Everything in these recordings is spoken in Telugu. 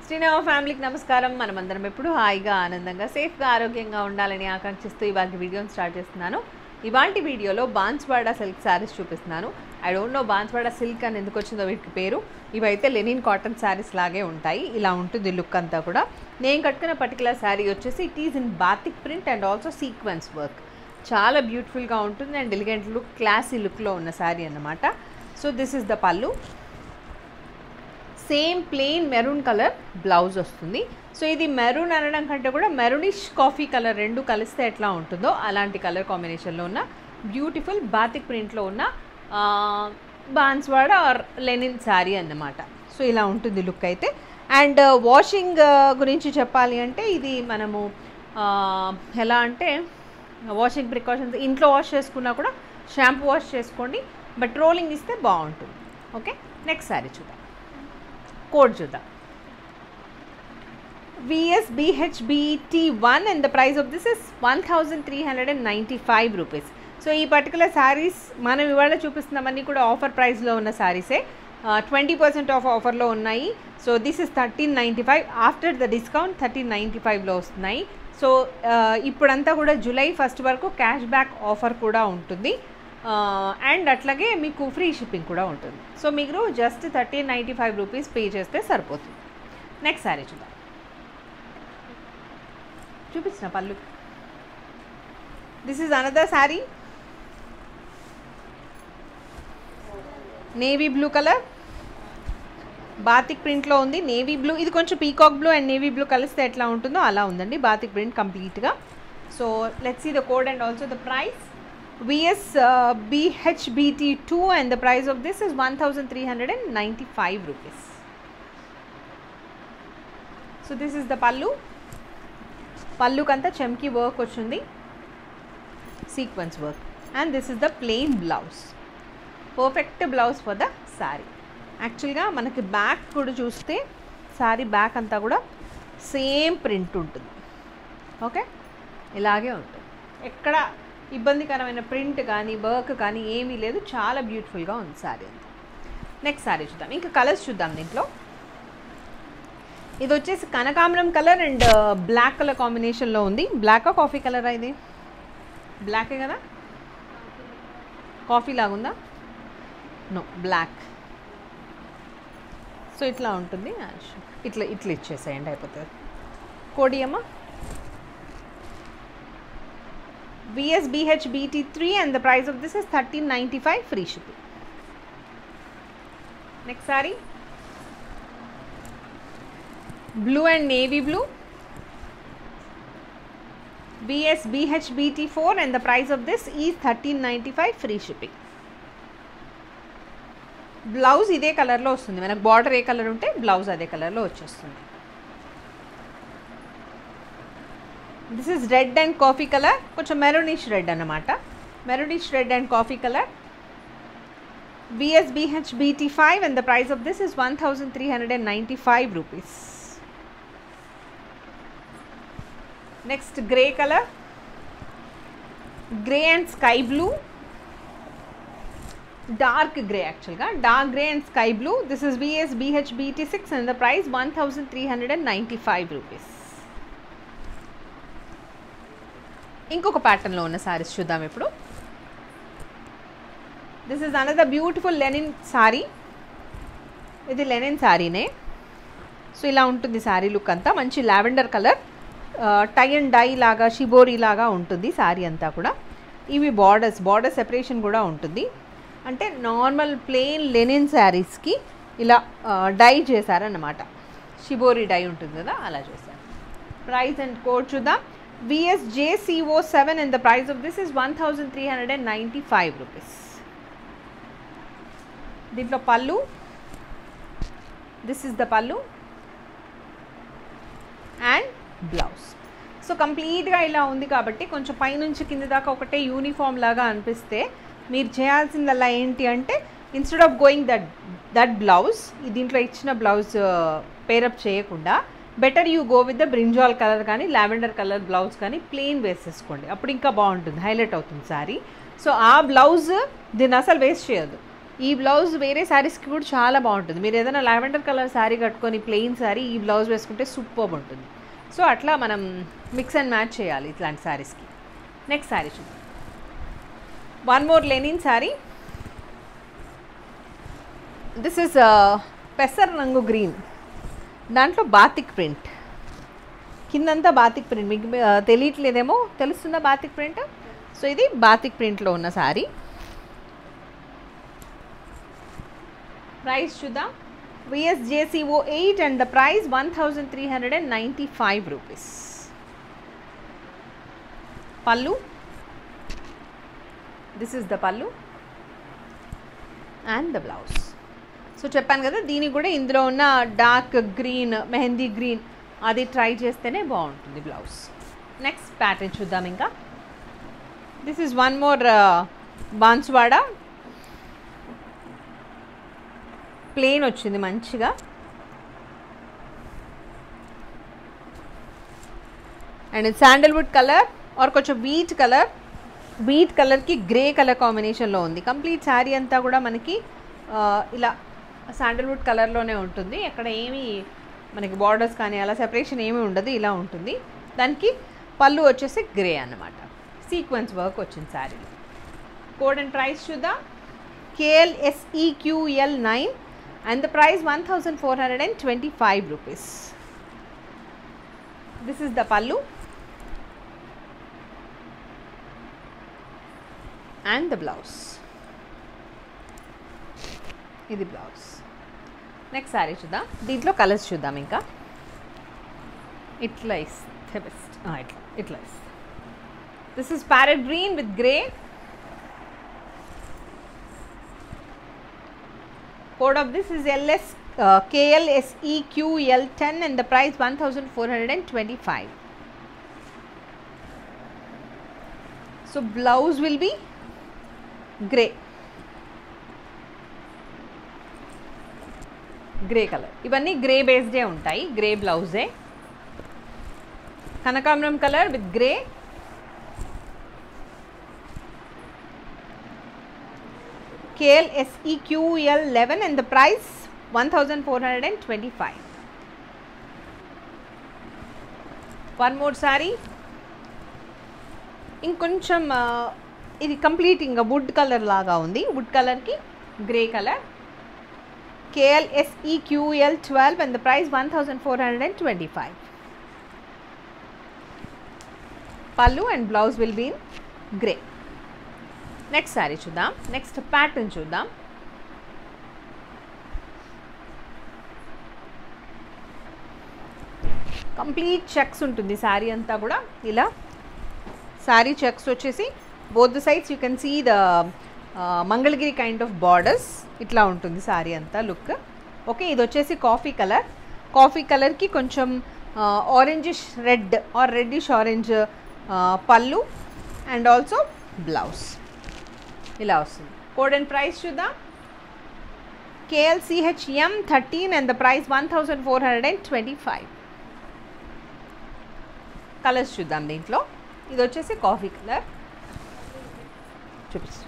శ్రీనవ ఫ్యామిలీకి నమస్కారం మనమందరం ఎప్పుడు హాయిగా ఆనందంగా సేఫ్గా ఆరోగ్యంగా ఉండాలని ఆకాంక్షిస్తూ ఇవాళ వీడియోని స్టార్ట్ చేస్తున్నాను ఇవాంటి వీడియోలో బాన్స్వాడ సిల్క్ శారీస్ చూపిస్తున్నాను I don't know Banswada silk అని ఎందుకు వచ్చిందో వీటికి పేరు ఇవైతే లెనిన్ కాటన్ శారీస్ లాగే ఉంటాయి ఇలా ఉంటుంది లుక్ అంతా కూడా నేను కట్టుకున్న పర్టికులర్ శారీ వచ్చేసి it is in batik print and also sequence work చాలా బ్యూటిఫుల్గా ఉంటుంది అండ్ ఎలిగెంట్ లుక్ క్లాసీ లుక్లో ఉన్న శారీ అన్నమాట so this is the pallu same plain maroon colour blouse వస్తుంది సో ఇది మెరూన్ అనడం కంటే కూడా మెరూనిష్ కాఫీ కలర్ రెండు కలిస్తే ఎట్లా ఉంటుందో అలాంటి కలర్ కాంబినేషన్లో ఉన్న బ్యూటిఫుల్ బాతిక్ ప్రింట్లో ఉన్న బాన్స్వాడ ఆర్ లెనిన్ శారీ అన్నమాట సో ఇలా ఉంటుంది లుక్ అయితే అండ్ వాషింగ్ గురించి చెప్పాలి అంటే ఇది మనము ఆ, ఎలా అంటే వాషింగ్ ప్రికాషన్స్ ఇంట్లో వాష్ చేసుకున్నా కూడా షాంపూ వాష్ చేసుకోండి బట్ రోలింగ్ ఇస్తే బాగుంటుంది ఓకే నెక్స్ట్ శారీ చూద్దాం కోడ్ చూద్దాం VSBHBT one and the price of this is one thousand three hundred and ninety five rupees so ఈ పర్టికులర్ శారీస్ మనం ఇవాళ చూపిస్తున్నామన్నీ కూడా ఆఫర్ ప్రైస్లో ఉన్న శారీసే ట్వంటీ పర్సెంట్ ఆఫ్ ఆఫర్లో ఉన్నాయి so this is thirteen ninety five after the discount thirteen ninety ఫైవ్లో వస్తున్నాయి సో ఇప్పుడంతా కూడా జూలై ఫస్ట్ వరకు క్యాష్ బ్యాక్ ఆఫర్ కూడా ఉంటుంది అండ్ అట్లాగే మీకు ఫ్రీ షిప్పింగ్ కూడా ఉంటుంది సో మీరు just thirteen ninety five rupees pay చేస్తే సరిపోతుంది నెక్స్ట్ శారీ చూద్దాం చూపించిన pallu this is another sari navy blue colour batik ప్రింట్లో ఉంది నేవీ బ్లూ ఇది కొంచెం peacock blue and navy blue కలిస్తే ఎట్లా ఉంటుందో అలా ఉందండి బాతిక్ ప్రింట్ కంప్లీట్గా so let's see the code and also the price VS BHBT two and the price of this is one thousand three hundred and ninety five rupees so this is the pallu పళ్ళుకంతా చెమ్కి వర్క్ వచ్చింది sequence work and this is the plain blouse perfect blouse for the sari యాక్చువల్గా మనకి బ్యాక్ కూడా చూస్తే శారీ బ్యాక్ అంతా కూడా సేమ్ ప్రింట్ ఉంటుంది ఓకే ఇలాగే ఉంటుంది ఎక్కడ ఇబ్బందికరమైన ప్రింట్ కానీ వర్క్ కానీ ఏమీ లేదు చాలా బ్యూటిఫుల్గా ఉంది శారీ అంతా నెక్స్ట్ శారీ చూద్దాం ఇంకా కలర్స్ చూద్దాం దీంట్లో ఇది వచ్చేసి కనకాంబరం కలర్ అండ్ బ్లాక్ కలర్ కాంబినేషన్లో ఉంది బ్లాక్ కాఫీ కలర్ ఇది బ్లాకే కదా కాఫీ లాగుందా నో బ్లాక్ సో ఇట్లా ఉంటుంది ఇట్లా ఇట్లా ఇచ్చేసేయండి అయిపోతుంది కోడి అమ్మ VSBHBT three and the price of this is thirteen ninety five free shipping next sari blue and navy blue BSBHBT4 and the price of this is 1395 free shipping. Blouse ఇదే కలర్లో వస్తుంది మనకు బార్డర్ ఏ కలర్ ఉంటే బ్లౌజ్ అదే కలర్లో వచ్చేస్తుంది this is red and coffee colour కొంచెం మెరూనిష్ రెడ్ అన్నమాట maroonish red and coffee colour BSBHBT five and the price of this is one thousand three hundred and ninety five rupees next grey colour grey and sky blue dark grey యాక్చువల్గా dark grey and sky blue this is BS BHBT six and the price one thousand three hundred and ninety five rupees ఇంకొక ప్యాటర్న్లో ఉన్న శారీస్ చూద్దాం ఇప్పుడు this is another beautiful linen sari ఇది లెనిన్ శారీనే సో ఇలా ఉంటుంది శారీ లుక్ అంతా మంచి lavender colour tie and dye లాగా షిబోరి లాగా ఉంటుంది శారీ అంతా కూడా ఇవి బార్డర్స్ బార్డర్ సెపరేషన్ కూడా ఉంటుంది అంటే నార్మల్ ప్లెయిన్ లెనిన్ శారీస్కి ఇలా డై చేశారన్నమాట షిబోరి డై ఉంటుంది కదా అలా చేశారు ప్రైస్ అండ్ కోడ్ చూద్దాం VSJCO seven and the price of this is one thousand three hundred and ninety five rupees దీంట్లో pallu this is the pallu and blouse so కంప్లీట్గా ఇలా ఉంది కాబట్టి కొంచెం పైనుంచి కింద దాకా ఒకటే యూనిఫామ్ లాగా అనిపిస్తే మీరు చేయాల్సిందల్లా ఏంటి అంటే instead of going that that blouse దీంట్లో ఇచ్చిన బ్లౌజ్ పేరప్ చేయకుండా better you go with the brinjal colour కానీ లావెండర్ కలర్ బ్లౌజ్ కానీ ప్లెయిన్ వేసేసుకోండి అప్పుడు ఇంకా బాగుంటుంది హైలైట్ అవుతుంది సారీ సో ఆ బ్లౌజ్ దీన్ని అసలు వేస్ట్ చేయదు ఈ బ్లౌజ్ వేరే శారీస్కి కూడా చాలా బాగుంటుంది మీరు ఏదైనా లావెండర్ కలర్ శారీ కట్టుకొని ప్లెయిన్ శారీ ఈ బ్లౌజ్ వేసుకుంటే సూపర్ ఉంటుంది సో అట్లా మనం మిక్స్ అండ్ మ్యాచ్ చేయాలి ఇట్లాంటి శారీస్కి నెక్స్ట్ శారీ చూద్దాం one more linen sari this is పెసర్ రంగు గ్రీన్ దాంట్లో బాతిక్ ప్రింట్ కిందంతా బాతిక్ ప్రింట్ మీకు ఆ, తెలియట్లేదేమో తెలుస్తుందా బాతిక్ ప్రింట్ సో ఇది బాతిక్ ప్రింట్లో ఉన్న శారీ ప్రైస్ చూద్దాం VSJCO eight and the price one thousand three hundred and ninety five rupees pallu this is the pallu and the blouse so చెప్పాను కదా దీనికి కూడా ఇందులో ఉన్న డార్క్ గ్రీన్ మెహందీ గ్రీన్ అది ట్రై చేస్తేనే బాగుంటుంది బ్లౌజ్ నెక్స్ట్ ప్యాటర్న్ చూద్దాం ఇంకా this is one more Banswada plain వచ్చింది మంచిగా అండ్ శాండల్వుడ్ కలర్ ఆర్ కొంచెం వీట్ కలర్ వీట్ కలర్కి గ్రే కలర్ కాంబినేషన్లో ఉంది కంప్లీట్ శారీ అంతా కూడా మనకి ఆ, ఇలా శాండల్వుడ్ కలర్లోనే ఉంటుంది అక్కడ ఏమీ మనకి బార్డర్స్ కానీ అలా సెపరేషన్ ఏమీ ఉండదు ఇలా ఉంటుంది దానికి పళ్ళు వచ్చేసి గ్రే అన్నమాట సీక్వెన్స్ వర్క్ వచ్చింది శారీలో కోడ్ అండ్ ప్రైస్ చూద్దాం KLSEQL nine and the price one thousand four hundred and twenty five rupees this is the pallu and the blouse ఇది బ్లౌజ్ నెక్స్ట్ శారీ చూద్దాం దీంట్లో కలర్స్ చూద్దాం ఇంకా ఇట్లా ఇస్తే బెస్ట్ ఇట్లా ఇట్లా ఇస్తే this is parrot green with grey code of this is LS uh, KLSEQL10 and the price 1425 so blouse will be gray grey colour ఇవన్నీ గ్రే బేస్డే ఉంటాయి గ్రే బ్లౌజే కనకాంబరం colour with grey KLSEQL11 and the price 1425 one more sari ఇంకొంచెం ఆ, ఇది కంప్లీట్ ఇంకా వుడ్ కలర్ లాగా ఉంది వుడ్ కలర్కి grey colour KLSEQL twelve and the price one thousand four hundred and twenty five pallu and blouse will be in grey next sari చూద్దాం నెక్స్ట్ ప్యాటర్న్ చూద్దాం కంప్లీట్ చెక్స్ ఉంటుంది శారీ అంతా కూడా ఇలా శారీ చెక్స్ వచ్చేసి both the sides you can see the Mangalagiri kind of borders ఇట్లా ఉంటుంది శారీ అంతా లుక్ ఓకే ఇది వచ్చేసి కాఫీ కలర్ కాఫీ కలర్కి కొంచెం orangish red or reddish orange pallu and also blouse ఇలా వస్తుంది కోడ్ అండ్ ప్రైస్ చూద్దాం KLCHM thirteen and the price one thousand four hundred and twenty five colours చూద్దాం దీంట్లో ఇది వచ్చేసి కాఫీ కలర్ చూపిస్తాం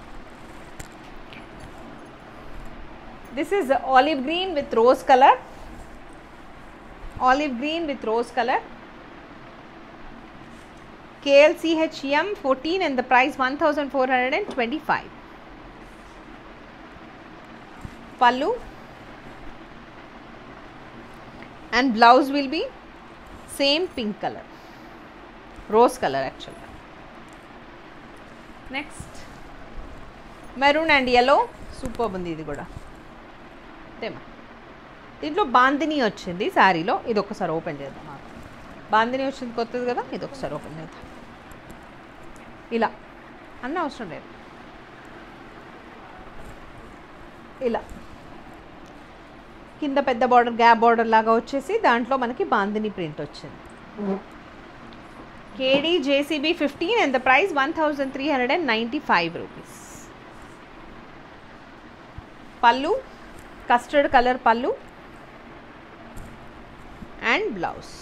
this is olive green with rose colour olive green with rose colour KLCHM 14 and the price 1425 pallu and blouse will be same pink color rose color actually next maroon and yellow super ఉంది ఇది కూడా తేమా దీంట్లో బాందిని వచ్చింది శారీలో ఇది ఒకసారి ఓపెన్ చేద్దాం ఆగు. బాందిని వచ్చింది కొత్తది కదా ఇది ఒకసారి ఓపెన్ చేద్దాం ఇలా అన్న అవసరం లేదు ఇలా కింద పెద్ద బార్డర్ గ్యాప్ బార్డర్ లాగా వచ్చేసి దాంట్లో మనకి బాందిని ప్రింట్ వచ్చింది KD JCB fifteen and the price one thousand three hundred and ninety five rupees pallu custard colour pallu and blouse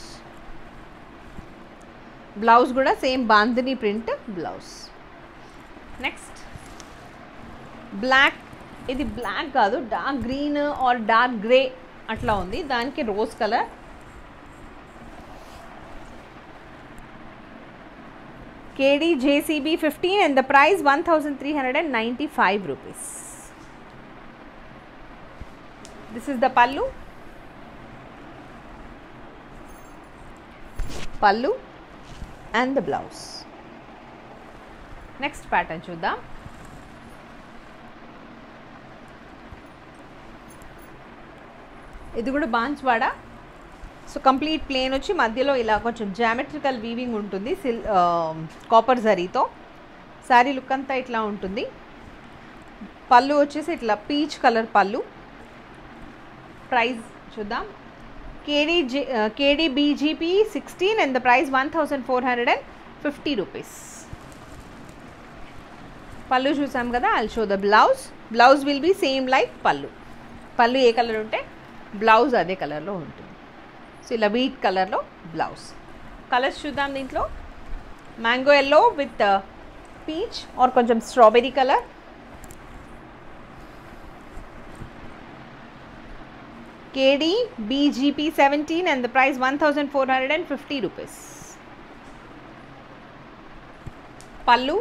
blouse కూడా same bandhani print blouse next black ఇది బ్లాక్ కాదు dark green or dark grey అట్లా ఉంది దానికి rose colour KD JCB fifteen and the price one thousand three hundred and ninety five rupees this is the pallu pallu and the blouse next pattern చూద్దాం ఇది కూడా బాన్స్వాడ సో కంప్లీట్ ప్లేన్ వచ్చి మధ్యలో ఇలా కొంచెం జామెట్రికల్ వీవింగ్ ఉంటుంది సిల్ కాపర్ జరీతో శారీ లుక్ అంతా ఇట్లా ఉంటుంది పళ్ళు వచ్చేసి ఇట్లా పీచ్ కలర్ పళ్ళు ప్రైస్ చూద్దాం KD J KD BGP sixteen and the price one thousand four hundred and fifty rupees pallu చూసాం కదా I'll show the blouse blouse will be same like pallu pallu A colour ఉంటే బ్లౌజ్ అదే కలర్లో ఉంటుంది సో ఇలా వీట్ కలర్లో బ్లౌజ్ కలర్స్ చూద్దాం దీంట్లో mango yellow with peach or కొంచెం strawberry colour KD BGP seventeen and the price one thousand four hundred and fifty rupees pallu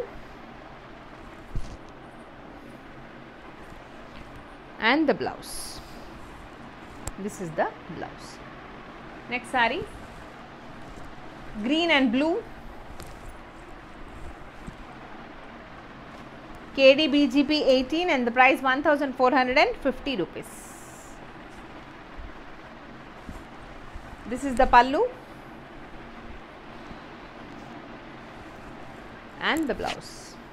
and the blouse this is the blouse next saree green and blue KDBGP 18 and the price 1450 rupees this is the pallu and the blouse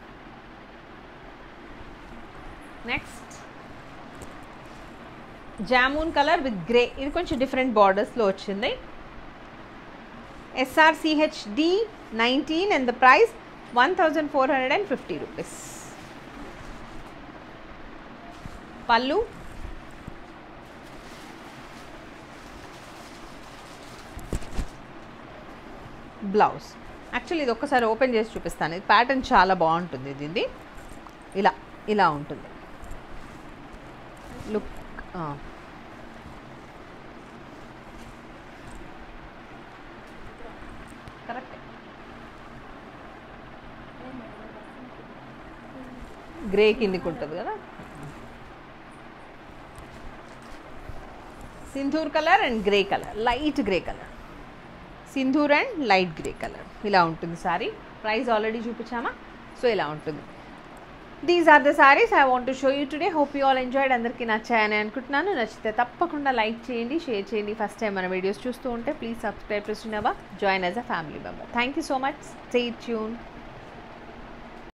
next jamun colour with grey ఇది కొంచెం డిఫరెంట్ బార్డర్స్లో వచ్చింది SRCHD nineteen and the price one thousand four hundred and fifty rupees pallu blouse actually ఇది ఒక్కసారి ఓపెన్ చేసి చూపిస్తాను ఇది ప్యాటర్న్ చాలా బాగుంటుంది దీన్ని ఇలా ఇలా ఉంటుంది లుక్ కరెక్ట్ గ్రే కిందికి ఉంటుంది కదా sindoor colour and grey colour light grey colour sindoor and light grey colour ఇలా ఉంటుంది సారీ ప్రైస్ ఆల్రెడీ చూపించామా సో ఇలా ఉంటుంది these are the saris I want to show you today hope you all enjoyed అందరికీ నచ్చాయని అనుకుంటున్నాను నచ్చితే తప్పకుండా లైక్ చేయండి షేర్ చేయండి ఫస్ట్ టైం మన వీడియోస్ చూస్తూ ఉంటే ప్లీజ్ సబ్స్క్రైబ్ చేస్తున్నావా join as a family member thank you so much stay tune